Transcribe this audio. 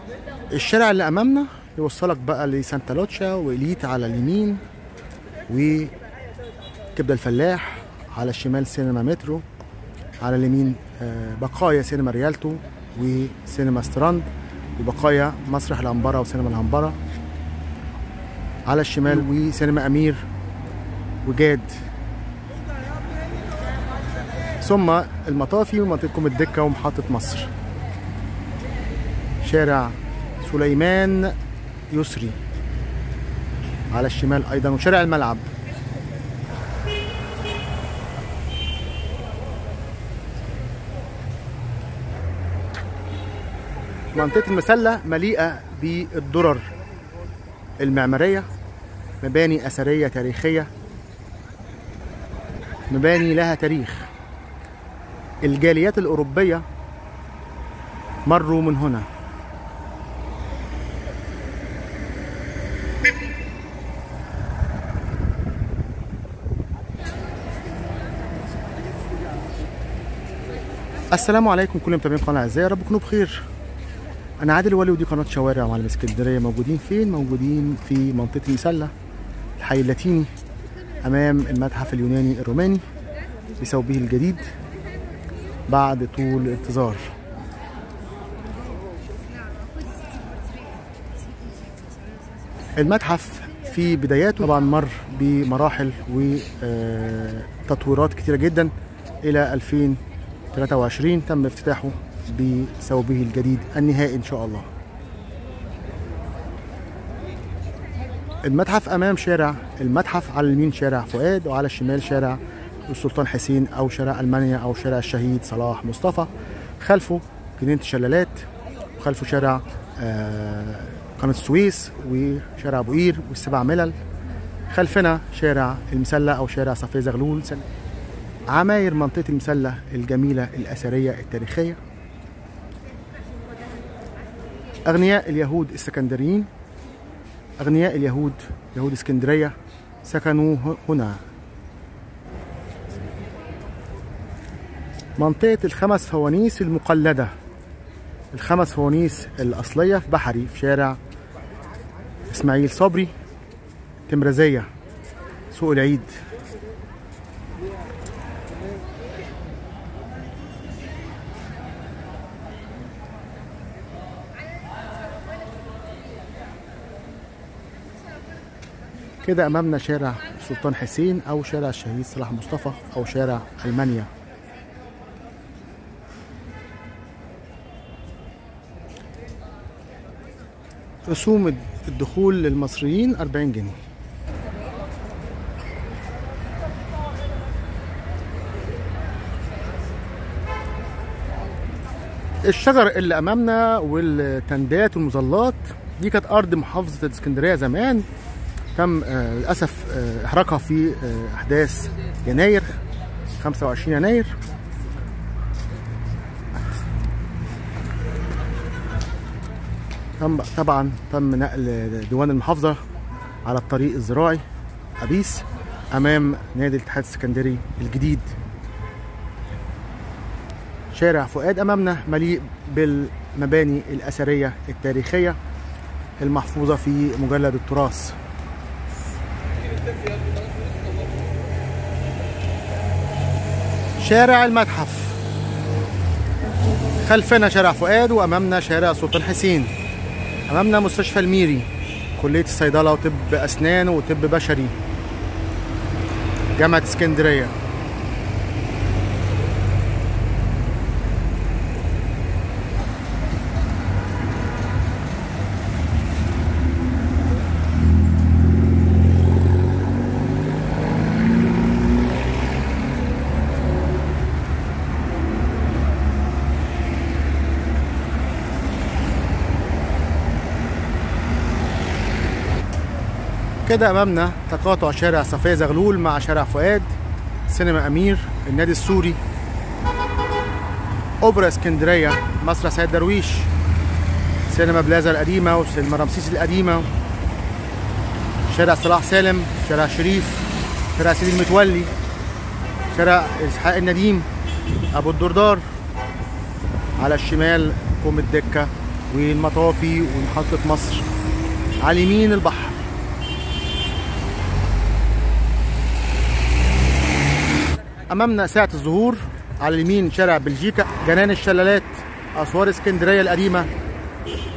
الشارع اللي امامنا يوصلك بقى لسانتا لوتشا واليت على اليمين وكبده الفلاح على الشمال سينما مترو على اليمين آه، بقايا سينما ريالتو وسينما ستراند وبقايا مسرح العنبرة وسينما العنبرة على الشمال وسينما أمير وجاد ثم المطافي ومنطقة الدكة ومحطة مصر شارع سليمان يسري على الشمال أيضا وشارع الملعب منطقة المسلة مليئة بالدرر المعمارية مباني أثرية تاريخية مباني لها تاريخ الجاليات الأوروبية مروا من هنا السلام عليكم كل متابعين قناه اعزائي يا رب تكونوا بخير انا عادل ولي ودي قناه شوارع معلم اسكندريه موجودين فين موجودين في منطقه المسله الحي اللاتيني امام المتحف اليوناني الروماني بثوبه الجديد بعد طول انتظار المتحف في بداياته طبعا مر بمراحل وتطويرات كتيره جدا الى 2023 تم افتتاحه بثوبه الجديد النهائي ان شاء الله المتحف امام شارع المتحف على اليمين شارع فؤاد وعلى الشمال شارع السلطان حسين او شارع المانيا او شارع الشهيد صلاح مصطفى خلفه جنينه الشلالات وخلفه شارع آه، قناه السويس وشارع ابو قير والسبع ملل خلفنا شارع المسله او شارع صفيه زغلول عماير منطقه المسله الجميله الاثريه التاريخيه أغنياء اليهود السكندريين أغنياء اليهود يهود اسكندرية سكنوا هنا منطقة الخمس فوانيس المقلدة الخمس فوانيس الأصلية في بحري في شارع إسماعيل صبري تمرزية سوق العيد كده امامنا شارع سلطان حسين او شارع الشهيد صلاح مصطفى او شارع المانيا رسوم الدخول للمصريين 40 جنيه الشجر اللي امامنا والتندات والمظلات دي كانت ارض محافظه الاسكندريه زمان تم آه، للاسف آه، احراقها في آه، احداث يناير 25 يناير تم طبعا تم نقل ديوان المحافظه على الطريق الزراعي ابيس امام نادي الاتحاد السكندري الجديد شارع فؤاد امامنا مليء بالمباني الاثريه التاريخيه المحفوظه في مجلد التراث شارع المتحف خلفنا شارع فؤاد وامامنا شارع سلطان حسين امامنا مستشفى الميري كليه الصيدله وطب اسنان وطب بشري جامعه اسكندريه كده امامنا تقاطع شارع صفيه زغلول مع شارع فؤاد سينما امير النادي السوري اوبرا اسكندريه مسرح سيد درويش سينما بلازا القديمه وسينما رمسيس القديمه شارع صلاح سالم شارع شريف شارع سيدي المتولي شارع اسحاق النديم ابو الدردار على الشمال كوم الدكه والمطافي ومحطة مصر على يمين البحر أمامنا ساعة الظهور على اليمين شارع بلجيكا جنان الشلالات أسوار اسكندرية القديمة